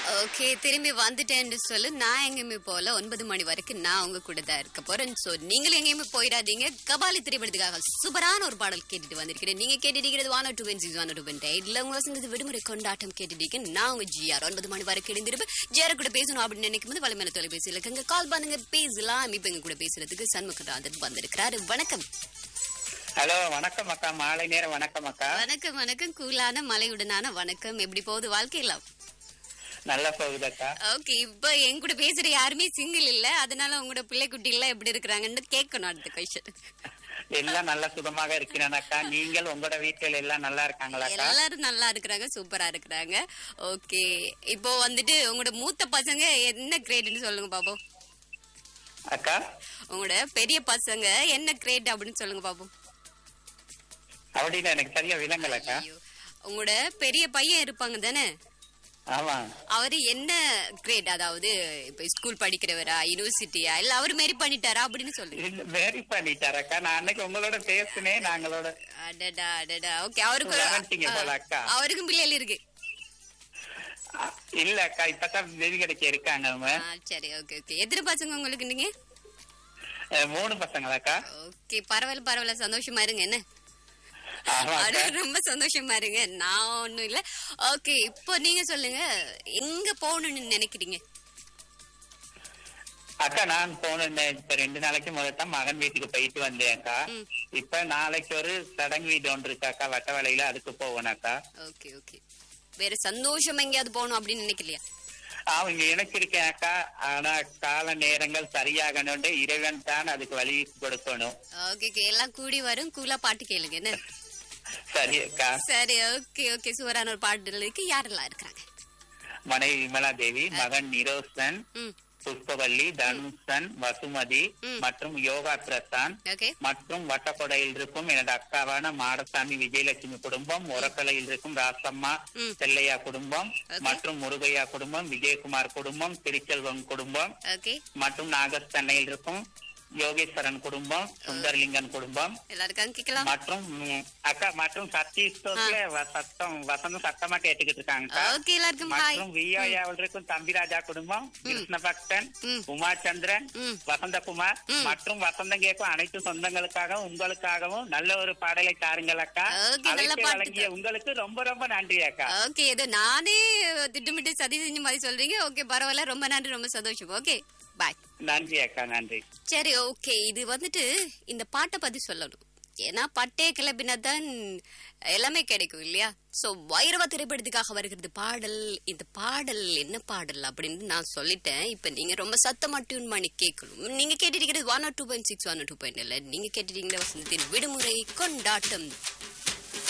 Okay திரும்பி வந்துட்டேன்னு சொல்லு நான் எங்கேயுமே போல ஒன்பது மணி வரைக்கும் நான் உங்க கூட தான் இருக்க போறேன் சோ நீங்களும் எங்கேயுமே போயிடாதீங்க கபாலி திரைப்படத்துக்காக சூப்பரான ஒரு பாடல் கேட்டுட்டு வந்திருக்கிறேன் நீங்க கேட்டுட்டு one two pen six one two pen இல்ல உங்க வசந்தது விடுமுறை கொண்டாட்டம் கேட்டுட்டீங்க நான் உங்க ஜிஆர் ஒன்பது மணி வரைக்கும் எழுந்திருப்பேன் ஜிஆர் கூட பேசணும் அப்படின்னு நினைக்கும் போது வலிமையில தொலைபேசி இலக்கங்க கால் பண்ணுங்க பேசலாம் இப்ப எங்க கூட பேசுறதுக்கு சண்முகநாதன் வந்திருக்கிறாரு வணக்கம் ஹலோ வணக்கம் அக்கா மாலை நேரம் வணக்கம் அக்கா வணக்கம் வணக்கம் கூலான மலையுடனான வணக்கம் எப்படி போகுது வாழ்க்கையெல்லாம் நல்லா போகுது அக்கா ஓகே இப்போ என் கூட பேசுற யாருமே சிங்கிள் இல்ல அதனால உங்களோட பிள்ளை குட்டி எல்லாம் எப்படி இருக்கிறாங்கன்னு கேட்கணும் அடுத்த கொஸ்டின் எல்லாம் நல்ல சுகமாக இருக்கிறேன் அக்கா நீங்கள் உங்களோட வீட்டில் எல்லாம் நல்லா இருக்காங்களா அக்கா எல்லாரும் நல்லா இருக்கிறாங்க சூப்பரா இருக்கிறாங்க ஓகே இப்போ வந்துட்டு உங்களோட மூத்த பசங்க என்ன கிரேட்னு சொல்லுங்க பாப்போம் அக்கா உங்களோட பெரிய பசங்க என்ன கிரேட் அப்படின்னு சொல்லுங்க பாப்போம் அப்படின்னு எனக்கு சரியா விளங்கல அக்கா ஐயோ. உங்களோட பெரிய பையன் இருப்பாங்க தானே ஆமா அவரு என்ன கிரேட் அதாவது இப்ப ஸ்கூல் படிக்கிறவரா யூனிவர்சிட்டியா இல்ல அவரு மாரி பண்ணிட்டாரா அப்படின்னு சொல்லுங்க இல்ல வெரி பண்ணிட்டார் அக்கா நான் அன்னைக்கு உங்களோட பேசினேன் நாங்களோட அடடா அடடா ஓகே அவருக்கு விளையாண்டீங்க போல அக்கா. அவருக்கும் பிள்ளைகள் இருக்கு அ, இல்ல அக்கா இப்பதான் வெறி கிடைக்க இருக்காங்க அவங்க ஆ, சரி ஓகே ஓகே எத்தனை பசங்க உங்களுக்கு நீங்க அஹ், மூணு பசங்களா அக்கா ஓகே பரவாயில்ல பரவாயில்ல சந்தோஷமா இருங்க என்ன ஆமா அட, அக்கா ரொம்ப சந்தோஷமா இருங்க நான் ஒண்ணும் இல்ல ஓகே இப்போ நீங்க சொல்லுங்க எங்க போகணும்னு நினைக்கிறீங்க அக்கா நான் போன இப்ப ரெண்டு நாளைக்கு முதல்ல தான் மகன் வீட்டுக்கு போயிட்டு வந்தேன் அக்கா ம். இப்ப நாளைக்கு ஒரு சடங்கு வீடு ஒன்று இருக்கு அக்கா வட்ட வேலையில அதுக்கு போவேன் அக்கா ஓகே ஓகே வேற சந்தோஷம் எங்கேயாவது போகணும் அப்படின்னு நினைக்கலையா அவங்க இணைச்சிருக்கேன் அக்கா ஆனா கால நேரங்கள் சரியாகணும் இறைவன் தான் அதுக்கு வழி கொடுக்கணும் ஓகே ஓகே எல்லாம் கூடி வரும் கூலா பாட்டு கேளுங்க என்ன சரி அக்கா சரி ஓகே ஓகே சூப்பரான ஒரு பாட்டு இருக்கு யாரெல்லாம் இருக்கிறாங்க மனைவி விமலா தேவி மகன் நிரோசன் ம் புஷ்பவல்லி தனுஷன் வசுமதி ம். மற்றும் யோகா பிரசாந்த் ஓகே மற்றும் வட்டக்கொடையில் இருக்கும் எனது அக்காவான மாடசாமி விஜயலட்சுமி குடும்பம் உரக்கலையில் இருக்கும் ராசம்மா ம். செல்லையா குடும்பம் Okay. மற்றும் முருகையா குடும்பம் விஜயகுமார் குடும்பம் திருச்செல்வம் குடும்பம் ஓகே மற்றும் நாகஸ்தன்னையில் இருக்கும் யோகேஸ்வரன் குடும்பம் சுந்தரலிங்கன் குடும்பம் எல்லாரும் இருக்காங்க கேட்கலாம் மற்றும் ம், அக்கா மற்றும் சத்தீஸ்வரத்துல வ- சத்தம் வசந்தம் சத்தமா கேட்டுக்கிட்டு இருக்காங்க ஓகே எல்லாருக்கும் ஹாய் மற்றும் விஐயாவில் இருக்கும் தம்பிராஜா குடும்பம் கிருஷ்ண பக்தன் ம். உமாச்சந்திரன் ம். வசந்தகுமார் மற்றும் வசந்தம் கேட்கும் அனைத்து சொந்தங்களுக்காகவும் உங்களுக்காகவும் நல்ல ஒரு பாடலை தாருங்கள் அக்கா Okay, நல்ல அழைப்பு பாட்டு வழங்கிய உங்களுக்கு ரொம்ப ரொம்ப நன்றி அக்கா ஓகே ஏதோ நானே திட்டமிட்டு சதி செஞ்ச மாதிரி சொல்றீங்க ஓகே பரவாயில்ல ரொம்ப நன்றி ரொம்ப சந்தோஷம் ஓகே பாய் நன்றி அக்கா நன்றி சரி ஓகே இது வந்துட்டு இந்த பாட்டை பத்தி சொல்லணும் ஏன்னா பட்டே கிளப்பினா தான் எல்லாமே கிடைக்கும் இல்லையா சோ வைரவ திரைப்படத்துக்காக வருகிறது பாடல் இந்த பாடல் என்ன பாடல் அப்படின்னு நான் சொல்லிட்டேன் இப்ப நீங்க ரொம்ப சத்தமா டியூன் பண்ணி கேட்கணும் நீங்க கேட்டிருக்கிறது one two point six one two point இல்ல நீங்க கேட்டிருக்கிற வசந்தத்தின் விடுமுறை கொண்டாட்டம்